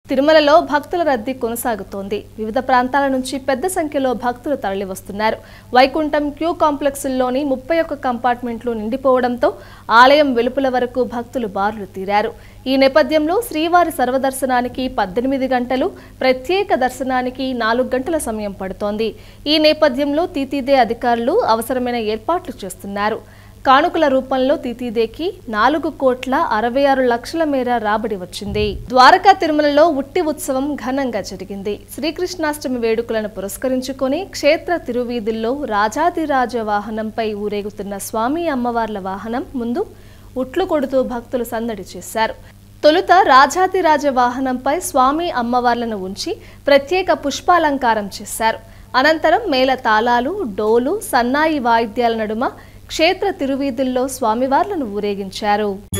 తిరుమలలో భక్తుల రద్దీ కొనసాగుతోంది వివిధ ప్రాంతాల నుంచి పెద్ద సంఖ్యలో భక్తులు తరలివస్తున్నారు వైకుంఠం క్యూ కాంప్లెక్స్లోని ముప్పై ఒక్క కంపార్ట్మెంట్లు నిండిపోవడంతో ఆలయం వెలుపల వరకు భక్తులు బారులు తీరారు ఈ నేపథ్యంలో శ్రీవారి సర్వదర్శనానికి పద్దెనిమిది గంటలు ప్రత్యేక దర్శనానికి నాలుగు గంటల సమయం పడుతోంది ఈ నేపథ్యంలో తీతీదే అధికారులు అవసరమైన ఏర్పాట్లు చేస్తున్నారు కానుకల రూపంలో తితిదేకి నాలుగు కోట్ల అరవై ఆరు లక్షల మేర రాబడి వచ్చింది ద్వారకా తిరుమలలో ఉట్టి ఉత్సవం ఘనంగా జరిగింది శ్రీకృష్ణాష్టమి వేడుకలను పురస్కరించుకొని క్షేత్ర తిరువీధుల్లో రాజాదిరాజ వాహనంపై ఊరేగుతున్న స్వామి అమ్మవార్ల వాహనం ముందు ఉట్లు కొడుతూ భక్తులు సందడి చేశారు తొలుత రాజాదిరాజ వాహనంపై స్వామి అమ్మవార్లను ఉంచి ప్రత్యేక పుష్పాలంకారం చేశారు అనంతరం మేళ తాళాలు డోలు సన్నాయి వాయిద్యాల నడుమ క్షేత్ర తిరువీధుల్లో స్వామివార్లను ఊరేగించారు